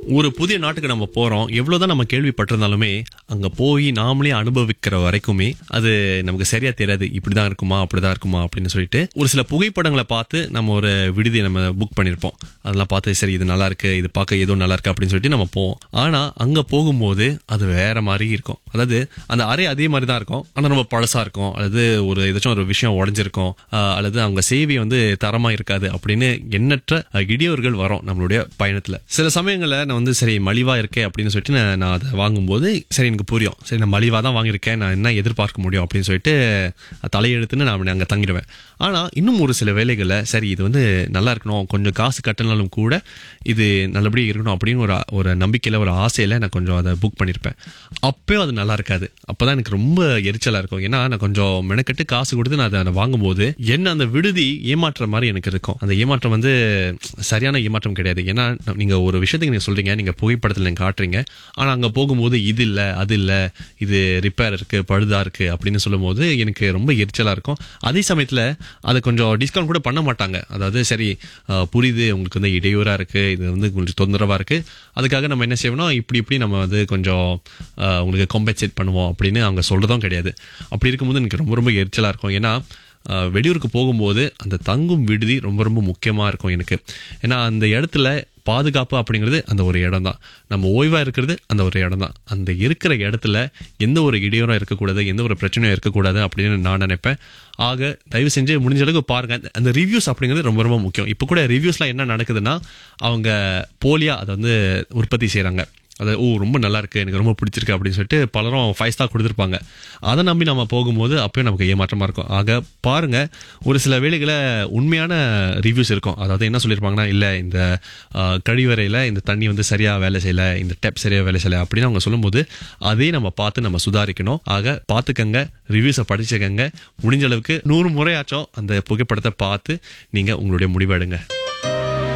ஒரு புதிய நாட்டுக்கு நம்ம போறோம் எவ்வளவுதான் நம்ம கேள்விப்பட்டிருந்தாலுமே அங்க போய் நாமளே அனுபவிக்கிற வரைக்குமே அது நமக்கு சரியா தெரியாது இப்படிதான் இருக்குமா அப்படிதான் இருக்குமா அப்படின்னு சொல்லிட்டு ஒரு சில புகைப்படங்களை பார்த்து நம்ம ஒரு விடுதி நம்ம புக் பண்ணிருப்போம் அதெல்லாம் பார்த்து சரி இது நல்லா இருக்கு இது பார்க்க ஏதோ நல்லா இருக்கு அப்படின்னு சொல்லிட்டு நம்ம போவோம் ஆனா அங்க போகும்போது அது வேற மாதிரி இருக்கும் அதாவது அந்த அறை அதே மாதிரி தான் இருக்கும் ஆனா ரொம்ப பழசா இருக்கும் அல்லது ஒரு ஏதாச்சும் ஒரு விஷயம் உடஞ்சிருக்கும் ஆஹ் அல்லது அவங்க சேவை வந்து தரமா இருக்காது அப்படின்னு எண்ணற்ற அஹ், இடையூறுகள் வரும் நம்மளுடைய பயணத்துல சில சமயங்கள்ல நான் வந்து சரி மலிவா இருக்கே அப்படின்னு சொல்லிட்டு நான் நான் அதை வாங்கும்போது சரி எனக்கு புரியும் சரி நான் மலிவா தான் வாங்கியிருக்கேன் நான் என்ன எதிர்பார்க்க முடியும் அப்படின்னு சொல்லிட்டு தலையெழுத்துன்னு நான் அங்கே தங்கிடுவேன் ஆனா இன்னும் ஒரு சில வேலைகளை சரி இது வந்து நல்லா இருக்கணும் கொஞ்சம் காசு கட்டினாலும் கூட இது நல்லபடியாக இருக்கணும் அப்படின்னு ஒரு ஒரு நம்பிக்கையில ஒரு ஆசையில நான் கொஞ்சம் அதை புக் பண்ணியிருப்பேன் அப்பயும் அது நல்லா இருக்காது அப்பதான் எனக்கு ரொம்ப எரிச்சலா இருக்கும் ஏன்னா நான் கொஞ்சம் மெனக்கெட்டு காசு கொடுத்து நான் அதை அதை வாங்கும்போது என்ன அந்த விடுதி ஏமாற்ற மாதிரி எனக்கு இருக்கும் அந்த ஏமாற்றம் வந்து சரியான ஏமாற்றம் கிடையாது ஏன்னா நீங்க ஒரு விஷயத்துக்கு நீங்க சொல்றீங்க நீங்க புகைப்படத்தில் நீங்க காட்டுறீங்க ஆனா அங்க போகும்போது இது இல்ல அது இல்ல இது ரிப்பேர் இருக்கு பழுதா இருக்கு அப்படின்னு சொல்லும்போது எனக்கு ரொம்ப எரிச்சலா இருக்கும் அதே சமயத்துல அதை கொஞ்சம் டிஸ்கவுண்ட் கூட பண்ண மாட்டாங்க அதாவது சரி அஹ், புரியுது உங்களுக்கு வந்து இடையூறா இருக்கு இது வந்து கொஞ்சம் தொந்தரவா இருக்கு அதுக்காக நம்ம என்ன செய்வோம்னா இப்படி இப்படி நம்ம வந்து கொஞ்சம் அஹ், உங்களுக்கு காம்பன்சேட் பண்ணுவோம் அப்படின்னு அவங்க சொல்றதும் கிடையாது அப்படி இருக்கும்போது எனக்கு ரொம்ப ரொம்ப எரிச்சலா இருக்கும் ஏன்னா அஹ், வெளியூருக்கு போகும்போது அந்த தங்கும் விடுதி ரொம்ப ரொம்ப முக்கியமா இருக்கும் எனக்கு ஏன்னா அந்த இடத்துல பாதுகாப்பு அப்படிங்கிறது அந்த ஒரு இடம் தான் நம்ம ஓய்வா இருக்கிறது அந்த ஒரு இடம் தான் அந்த இருக்கிற இடத்துல எந்த ஒரு இடையூறும் இருக்கக்கூடாது எந்த ஒரு பிரச்சனையும் இருக்கக்கூடாது அப்படின்னு நான் நினைப்பேன் ஆக தயவு செஞ்சு முடிஞ்ச அளவுக்கு பாருங்க அந்த- அந்த ரிவ்யூஸ் அப்படிங்கிறது ரொம்ப ரொம்ப முக்கியம் இப்போ கூட ரிவ்யூஸ்லாம் என்ன நடக்குதுன்னா அவங்க போலியா அதை வந்து உற்பத்தி செய்றாங்க அது ஓ ரொம்ப நல்லா இருக்கு எனக்கு ரொம்ப பிடிச்சிருக்கு அப்படின்னு சொல்லிட்டு பலரும் ஃபைவ் ஸ்டார் கொடுத்துருப்பாங்க அதை நம்பி நம்ம போகும்போது அப்பயும் நமக்கு ஏமாற்றமா இருக்கும் ஆக பாருங்க ஒரு சில வேலைகளை உண்மையான ரிவ்யூஸ் இருக்கும் அதாவது என்ன சொல்லியிருப்பாங்கன்னா இல்லை இந்த ஆஹ், கழிவறையில் இந்த தண்ணி வந்து சரியா வேலை செய்யல இந்த டேப் சரியா வேலை செய்யல அப்படின்னு அவங்க சொல்லும்போது அதே நம்ம பார்த்து நம்ம சுதாரிக்கணும் ஆக பார்த்துக்கங்க ரிவ்யூஸை படிச்சுக்கங்க முடிஞ்ச அளவுக்கு நூறு முறையாச்சும் அந்த புகைப்படத்தை பார்த்து நீங்க உங்களுடைய முடிவு எடுங்க